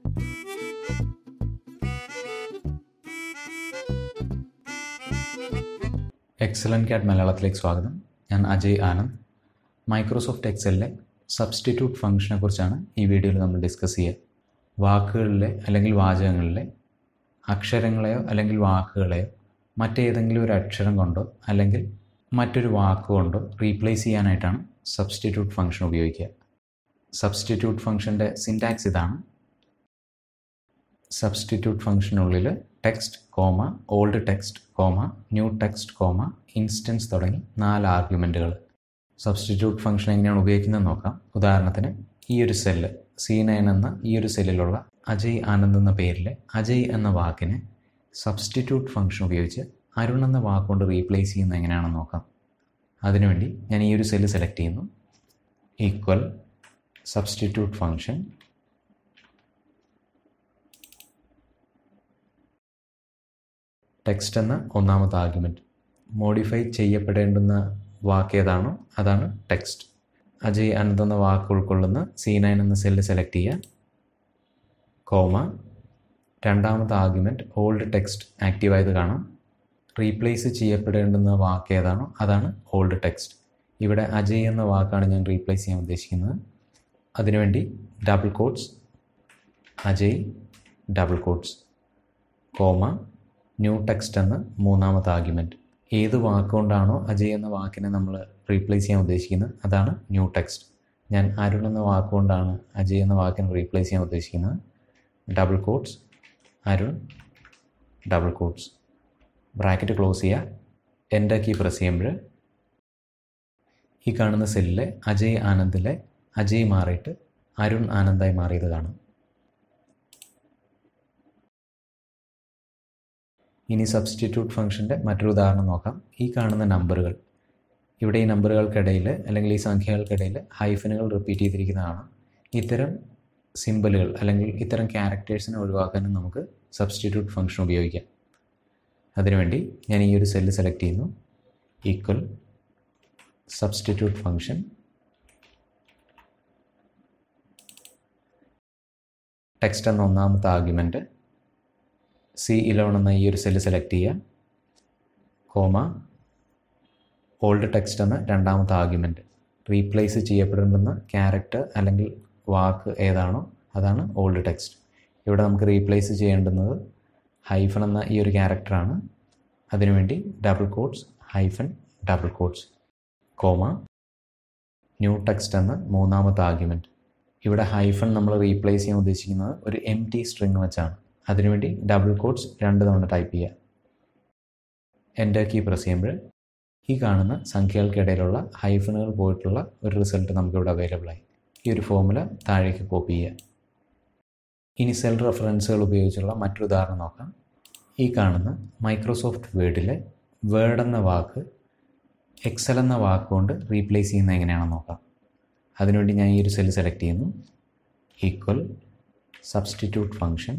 എക്സലൻ cat മലയാളത്തിലേക്ക് സ്വാഗതം ഞാൻ അജയ് ആനന്ദ് മൈക്രോസോഫ്റ്റ് എക്സലിലെ സബ്സ്റ്റിറ്റ്യൂട്ട് ഫംഗ്ഷനെ കുറിച്ചാണ് ഈ വീഡിയോയിൽ നമ്മൾ ഡിസ്കസ് ചെയ്യുക വാക്കുകളിലെ അല്ലെങ്കിൽ വാചകങ്ങളിലെ അക്ഷരങ്ങളെയോ അല്ലെങ്കിൽ വാക്കുകളെയോ മറ്റേതെങ്കിലും ഒരു അക്ഷരം കൊണ്ടോ അല്ലെങ്കിൽ മറ്റൊരു വാക്കുകൊണ്ടോ റീപ്ലേസ് ചെയ്യാനായിട്ടാണ് സബ്സ്റ്റിറ്റ്യൂട്ട് ഫംഗ്ഷൻ ഉപയോഗിക്കുക സബ്സ്റ്റിറ്റ്യൂട്ട് ഫംഗ്ഷൻ്റെ സിൻറ്റാക്സ് ഇതാണ് സബ്സ്റ്റിറ്റ്യൂട്ട് ഫംഗ്ഷനുള്ളിൽ text comma old text comma new text comma instance തുടങ്ങി നാല് ആർഗ്യുമെൻറ്റുകൾ സബ്സ്റ്റിറ്റ്യൂട്ട് ഫംഗ്ഷൻ എങ്ങനെയാണ് ഉപയോഗിക്കുന്നത് നോക്കാം ഉദാഹരണത്തിന് ഈ ഒരു സെല്ല് സി നയൻ എന്ന ഈ ഒരു സെല്ലിലുള്ള അജയ് ആനന്ദ് എന്ന പേരിൽ അജയ് എന്ന വാക്കിനെ സബ്സ്റ്റിറ്റ്യൂട്ട് ഫംഗ്ഷൻ ഉപയോഗിച്ച് അരുൺ എന്ന വാക്കുകൊണ്ട് റീപ്ലേസ് ചെയ്യുന്നത് എങ്ങനെയാണെന്ന് നോക്കാം അതിനുവേണ്ടി ഞാൻ ഈ ഒരു സെല്ല് സെലക്ട് ചെയ്യുന്നു ഈക്വൽ സബ്സ്റ്റിറ്റ്യൂട്ട് ഫംഗ്ഷൻ ടെക്സ്റ്റ് എന്ന ഒന്നാമത്തെ ആർഗ്യുമെൻറ്റ് മോഡിഫൈ ചെയ്യപ്പെടേണ്ടുന്ന വാക്ക് ഏതാണോ അതാണ് ടെക്സ്റ്റ് അജയ് അനന്ത് എന്ന വാക്ക് ഉൾക്കൊള്ളുന്ന സി നയൻ എന്ന സെല്ല് സെലക്ട് ചെയ്യുക കോമ രണ്ടാമത്തെ ആർഗ്യുമെൻറ്റ് ഓൾഡ് ടെക്സ്റ്റ് ആക്റ്റീവ് ആയത് കാണാം റീപ്ലേസ് ചെയ്യപ്പെടേണ്ടുന്ന വാക്ക് ഏതാണോ അതാണ് ഓൾഡ് ടെക്സ്റ്റ് ഇവിടെ അജയ് എന്ന വാക്കാണ് ഞാൻ റീപ്ലേസ് ചെയ്യാൻ ഉദ്ദേശിക്കുന്നത് അതിനുവേണ്ടി double quotes Ajay double quotes comma new text എന്ന മൂന്നാമത്തെ ആർഗ്യുമെൻറ്റ് ഏത് വാക്കുകൊണ്ടാണോ അജയ് എന്ന വാക്കിനെ നമ്മൾ റീപ്ലേസ് ചെയ്യാൻ ഉദ്ദേശിക്കുന്നത് അതാണ് ന്യൂ ടെക്സ്റ്റ് ഞാൻ അരുൺ എന്ന വാക്കുകൊണ്ടാണ് അജയ് എന്ന വാക്കിനെ റീപ്ലേസ് ചെയ്യാൻ ഉദ്ദേശിക്കുന്നത് double quotes Arun double quotes bracket close ചെയ്യുക എൻ്റെ കീ പ്രസ് ചെയ്യുമ്പോൾ ഈ കാണുന്ന സെല്ലിലെ അജയ് ആനന്ദിലെ അജയ് മാറിയിട്ട് അരുൺ ആനന്ദായി മാറിയത് കാണും ഇനി സബ്സ്റ്റിറ്റ്യൂട്ട് ഫംഗ്ഷൻ്റെ മറ്റൊരു ഉദാഹരണം നോക്കാം ഈ കാണുന്ന നമ്പറുകൾ ഇവിടെ ഈ നമ്പറുകൾക്കിടയിൽ അല്ലെങ്കിൽ ഈ സംഖ്യകൾക്കിടയിൽ ഹൈഫനുകൾ റിപ്പീറ്റ് ചെയ്തിരിക്കുന്നതാണ് ഇത്തരം സിമ്പലുകൾ അല്ലെങ്കിൽ ഇത്തരം ക്യാരക്ടേഴ്സിനെ ഒഴിവാക്കാനും നമുക്ക് സബ്സ്റ്റിറ്റ്യൂട്ട് ഫംഗ്ഷൻ ഉപയോഗിക്കാം അതിനുവേണ്ടി ഞാൻ ഈ ഒരു സെല്ല് സെലക്ട് ചെയ്യുന്നു ഈക്വൽ സബ്സ്റ്റിറ്റ്യൂട്ട് ഫംഗ്ഷൻ ടെക്സ്റ്റ് എന്ന ഒന്നാമത്തെ ആർഗ്യുമെൻറ്റ് സി ഇലവൺ എന്ന ഈ ഒരു സെല്ല് സെലക്ട് ചെയ്യുക കോമ ഓൾഡ് ടെക്സ്റ്റ് എന്ന രണ്ടാമത്തെ ആർഗ്യുമെൻറ്റ് റീപ്ലേസ് ചെയ്യപ്പെടേണ്ടുന്ന ക്യാരക്ടർ അല്ലെങ്കിൽ വാക്ക് ഏതാണോ അതാണ് ഓൾഡ് ടെക്സ്റ്റ് ഇവിടെ നമുക്ക് റീപ്ലേസ് ചെയ്യേണ്ടുന്നത് ഹൈഫൺ എന്ന ഈ ഒരു ക്യാരക്ടറാണ് അതിനുവേണ്ടി double quotes hyphen double quotes comma new text എന്ന മൂന്നാമത്തെ ആർഗ്യുമെൻറ്റ് ഇവിടെ ഹൈഫൺ നമ്മൾ റീപ്ലേസ് ചെയ്യാൻ ഉദ്ദേശിക്കുന്നത് ഒരു എം ടി സ്ട്രിങ് വെച്ചാണ് അതിനുവേണ്ടി ഡബിൾ കോട്ട്സ് രണ്ട് തവണ ടൈപ്പ് ചെയ്യുക എൻ്റർ കീ പ്രസ് ചെയ്യുമ്പോൾ ഈ കാണുന്ന സംഖ്യകൾക്കിടയിലുള്ള ഹൈഫണുകൾ പോയിട്ടുള്ള ഒരു റിസൾട്ട് നമുക്കിവിടെ അവൈലബിൾ ആയി ഈ ഒരു ഫോമുല താഴേക്ക് കോപ്പി ചെയ്യുക ഇനി സെൽ റെഫറൻസുകൾ ഉപയോഗിച്ചുള്ള മറ്റൊരു ഉദാഹരണം നോക്കാം ഈ കാണുന്ന മൈക്രോസോഫ്റ്റ് വേർഡിലെ വേർഡ് എന്ന വാക്ക് എക്സൽ എന്ന വാക്കുകൊണ്ട് റീപ്ലേസ് ചെയ്യുന്നത് എങ്ങനെയാണെന്ന് നോക്കാം അതിനുവേണ്ടി ഞാൻ ഈ ഒരു സെല്ല് സെലക്ട് ചെയ്യുന്നു ഈക്വൽ സബ്സ്റ്റിറ്റ്യൂട്ട് ഫംഗ്ഷൻ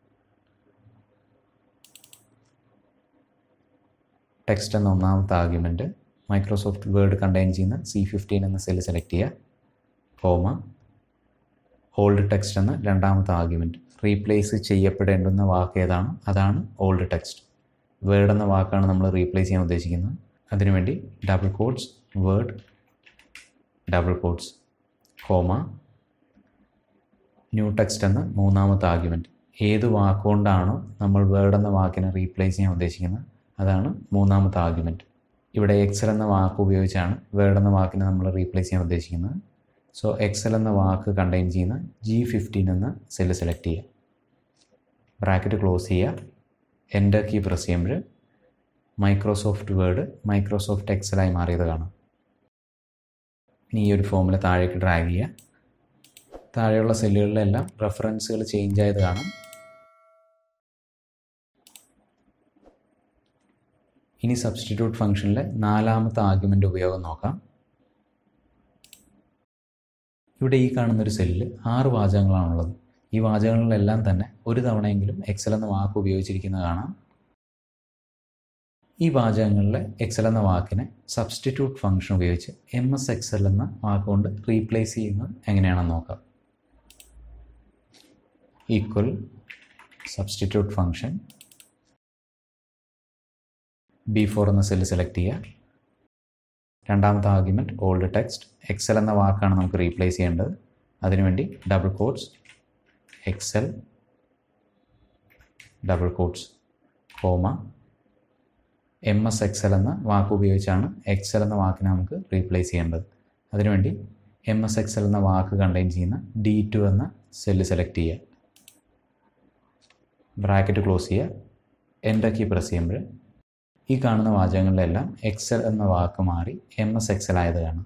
ടെക്സ്റ്റ് എന്ന ഒന്നാമത്തെ ആർഗ്യുമെൻറ്റ് മൈക്രോസോഫ്റ്റ് വേർഡ് കണ്ടെയ്ൻ ചെയ്യുന്ന സി ഫിഫ്റ്റീൻ എന്ന സെല്ല് സെലക്ട് ചെയ്യുക കോമ ഓൾഡ് ടെക്സ്റ്റ് എന്ന രണ്ടാമത്തെ ആർഗ്യുമെൻറ്റ് റീപ്ലേസ് ചെയ്യപ്പെടേണ്ടുന്ന വാക്ക് ഏതാണോ അതാണ് ഓൾഡ് ടെക്സ്റ്റ് വേർഡ് എന്ന വാക്കാണ് നമ്മൾ റീപ്ലേസ് ചെയ്യാൻ ഉദ്ദേശിക്കുന്നത് അതിനുവേണ്ടി double quotes word double quotes comma new text എന്ന മൂന്നാമത്തെ ആർഗ്യുമെൻറ്റ് ഏത് വാക്കുകൊണ്ടാണോ നമ്മൾ വേർഡ് എന്ന വാക്കിനെ റീപ്ലേസ് ചെയ്യാൻ ഉദ്ദേശിക്കുന്നത് അതാണ് മൂന്നാമത്തെ ആർഗ്യുമെൻറ്റ് ഇവിടെ എക്സൽ എന്ന വാക്ക് ഉപയോഗിച്ചാണ് വേർഡ് എന്ന വാക്കിനെ നമ്മൾ റീപ്ലേസ് ചെയ്യാൻ ഉദ്ദേശിക്കുന്നത് സോ എക്സൽ എന്ന വാക്ക് കണ്ടെയ്ൻ ചെയ്യുന്ന ജി ഫിഫ്റ്റീൻ എന്ന സെല്ല് സെലക്ട് ചെയ്യുക ബ്രാക്കറ്റ് ക്ലോസ് ചെയ്യുക എൻ്റർ കീ പ്രസ് ചെയ്യുമ്പോൾ മൈക്രോസോഫ്റ്റ് വേർഡ് മൈക്രോസോഫ്റ്റ് എക്സലായി മാറിയത് കാണാം ഇനി ഈ ഒരു ഫോമിൽ താഴേക്ക് ഡ്രാഗ് ചെയ്യുക താഴെയുള്ള സെല്ലുകളിലെല്ലാം റെഫറൻസുകൾ ചേഞ്ച് ആയത് കാണാം ഇനി സബ്സ്റ്റിറ്റ്യൂട്ട് ഫംഗ്ഷനിലെ നാലാമത്തെ ആർഗ്യുമെൻ്റ് ഉപയോഗം നോക്കാം ഇവിടെ ഈ കാണുന്നൊരു സെല്ലിൽ ആറ് വാചകങ്ങളാണുള്ളത് ഈ വാചകങ്ങളിലെല്ലാം തന്നെ ഒരു തവണയെങ്കിലും എക്സൽ എന്ന വാക്ക് ഉപയോഗിച്ചിരിക്കുന്നത് കാണാം ഈ വാചകങ്ങളിലെ എക്സൽ എന്ന വാക്കിനെ സബ്സ്റ്റിറ്റ്യൂട്ട് ഫംഗ്ഷൻ ഉപയോഗിച്ച് എം എസ് എക്സൽ എന്ന വാക്കുകൊണ്ട് റീപ്ലേസ് ചെയ്യുന്നത് എങ്ങനെയാണെന്ന് നോക്കാം equal substitute function B four എന്ന സെല്ല് സെലക്ട് ചെയ്യുക രണ്ടാമത്തെ ആർഗ്യുമെൻറ്റ് ഓൾഡ് ടെക്സ്റ്റ് എക്സൽ എന്ന വാക്കാണ് നമുക്ക് റീപ്ലേസ് ചെയ്യേണ്ടത് അതിനുവേണ്ടി double quotes Excel double quotes comma M S Excel എന്ന വാക്ക് ഉപയോഗിച്ചാണ് എക്സൽ എന്ന വാക്കിനെ നമുക്ക് റീപ്ലേസ് ചെയ്യേണ്ടത് അതിനുവേണ്ടി എം എസ് എക്സൽ എന്ന വാക്ക് കണ്ടെയ്ൻ ചെയ്യുന്ന ഡി ടു എന്ന സെല്ല് സെലക്ട് ചെയ്യുക ബ്രാക്കറ്റ് ക്ലോസ് ചെയ്യുക എൻ്റർ കീ പ്രസ് ചെയ്യുമ്പോൾ ഈ കാണുന്ന വാചകങ്ങളിലെല്ലാം എക്സൽ എന്ന വാക്ക് മാറി എം എസ് എക്സൽ ആയത് കാണാം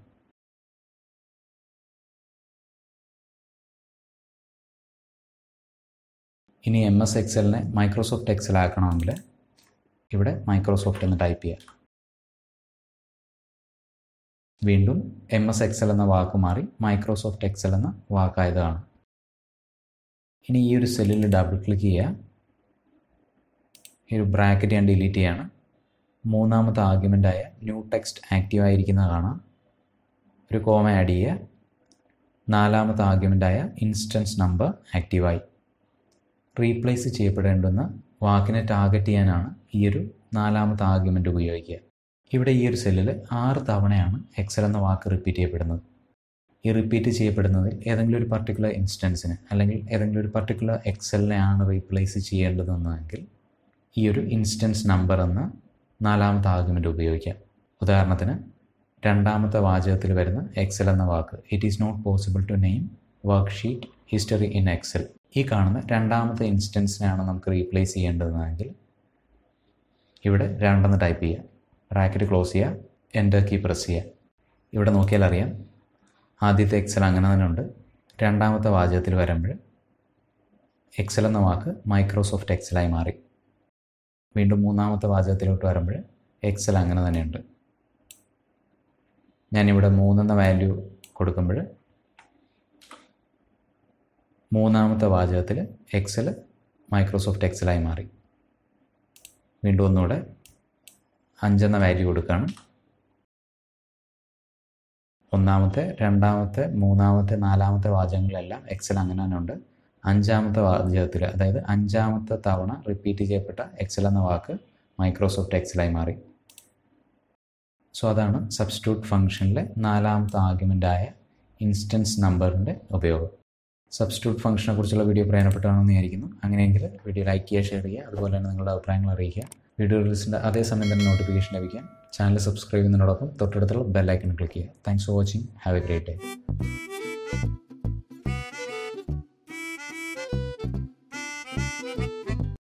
ഇനി എം എസ് എക്സലിനെ മൈക്രോസോഫ്റ്റ് എക്സൽ ആക്കണമെങ്കിൽ ഇവിടെ മൈക്രോസോഫ്റ്റ് എന്ന് ടൈപ്പ് ചെയ്യുക വീണ്ടും എം എസ് എക്സൽ എന്ന വാക്ക് മാറി മൈക്രോസോഫ്റ്റ് എക്സൽ എന്ന വാക്കായത് കാണാം ഇനി ഈ ഒരു സെല്ലിൽ ഡബിൾ ക്ലിക്ക് ചെയ്യുക ഈ ഒരു ബ്രാക്കറ്റ് ഞാൻ ഡിലീറ്റ് ചെയ്യാണ് മൂന്നാമത്തെ ആർഗ്യുമെൻ്റായ ന്യൂ ടെക്സ്റ്റ് ആക്റ്റീവ് ആയിരിക്കുന്നത് കാണാം ഒരു കോമ ആഡ് ചെയ്യുക നാലാമത്തെ ആർഗ്യുമെൻ്റായ ഇൻസ്റ്റൻസ് നമ്പർ ആക്റ്റീവായി റീപ്ലേസ് ചെയ്യപ്പെടേണ്ടുന്ന വാക്കിനെ ടാർഗറ്റ് ചെയ്യാനാണ് ഈ ഒരു നാലാമത്തെ ആർഗ്യുമെൻ്റ് ഉപയോഗിക്കുക ഇവിടെ ഈ ഒരു സെല്ലിൽ ആറ് തവണയാണ് എക്സൽ എന്ന വാക്ക് റിപ്പീറ്റ് ചെയ്യപ്പെടുന്നത് ഈ റിപ്പീറ്റ് ചെയ്യപ്പെടുന്നതിൽ ഏതെങ്കിലും ഒരു പർട്ടിക്കുലർ ഇൻസ്റ്റൻസിന് അല്ലെങ്കിൽ ഏതെങ്കിലും ഒരു പർട്ടിക്കുലർ എക്സലിനെയാണ് റീപ്ലേസ് ചെയ്യേണ്ടതെന്നെങ്കിൽ ഈ ഒരു ഇൻസ്റ്റൻസ് നമ്പർ എന്ന നാലാമത്തെ ആർഗ്യുമെൻ്റ് ഉപയോഗിക്കാം ഉദാഹരണത്തിന് രണ്ടാമത്തെ വാചകത്തിൽ വരുന്ന എക്സൽ എന്ന വാക്ക് it is not possible to name worksheet history in Excel ഈ കാണുന്ന രണ്ടാമത്തെ ഇൻസ്റ്റൻസിനെയാണ് നമുക്ക് റീപ്ലേസ് ചെയ്യേണ്ടതെങ്കിൽ ഇവിടെ രണ്ടെന്ന് ടൈപ്പ് ചെയ്യുക ബ്രാക്കറ്റ് ക്ലോസ് ചെയ്യുക എൻ്റർ കീ പ്രസ് ചെയ്യുക ഇവിടെ നോക്കിയാൽ അറിയാം ആദ്യത്തെ എക്സൽ അങ്ങനെ തന്നെ ഉണ്ട് രണ്ടാമത്തെ വാചകത്തിൽ വരുമ്പോൾ എക്സൽ എന്ന വാക്ക് മൈക്രോസോഫ്റ്റ് എക്സലായി മാറി വീണ്ടും മൂന്നാമത്തെ വാചകത്തിലോട്ട് വരുമ്പോൾ എക്സൽ അങ്ങനെ തന്നെയുണ്ട് ഞാനിവിടെ മൂന്നെന്ന വാല്യൂ കൊടുക്കുമ്പോൾ മൂന്നാമത്തെ വാചകത്തിൽ എക്സൽ മൈക്രോസോഫ്റ്റ് എക്സലായി മാറി വീണ്ടും ഒന്നുകൂടെ അഞ്ചെന്ന വാല്യൂ കൊടുക്കുകയാണ് ഒന്നാമത്തെ രണ്ടാമത്തെ മൂന്നാമത്തെ നാലാമത്തെ വാചകങ്ങളിലെല്ലാം എക്സൽ അങ്ങനെ തന്നെ ഉണ്ട് അഞ്ചാമത്തെ വാചകത്തിൽ അതായത് അഞ്ചാമത്തെ തവണ റിപ്പീറ്റ് ചെയ്യപ്പെട്ട എക്സൽ എന്ന വാക്ക് മൈക്രോസോഫ്റ്റ് എക്സലായി മാറി സോ അതാണ് സബ്സ്റ്റിറ്റ്യൂട്ട് ഫംഗ്ഷനിലെ നാലാമത്തെ ആർഗ്യുമെൻ്റായ ഇൻസ്റ്റൻസ് നമ്പറിൻ്റെ ഉപയോഗം സബ്സ്റ്റിറ്റ്യൂട്ട് ഫംഗ്ഷനെ കുറിച്ചുള്ള വീഡിയോ പ്രയോജനപ്പെട്ടാണെന്ന് വിചാരിക്കുന്നു അങ്ങനെയെങ്കിൽ വീഡിയോ ലൈക്ക് ചെയ്യുക ഷെയർ ചെയ്യുക അതുപോലെ തന്നെ നിങ്ങളുടെ അഭിപ്രായങ്ങൾ അറിയിക്കുക വീഡിയോ റിലീസിൻ്റെ അതേ സമയം തന്നെ നോട്ടിഫിക്കേഷൻ ലഭിക്കാൻ ചാനൽ സബ്സ്ക്രൈബ് ചെയ്യുന്നതിനോടൊപ്പം തൊട്ടടുത്തുള്ള ബെല്ലൈക്കൺ ക്ലിക്ക് ചെയ്യുക thanks for watching have a great day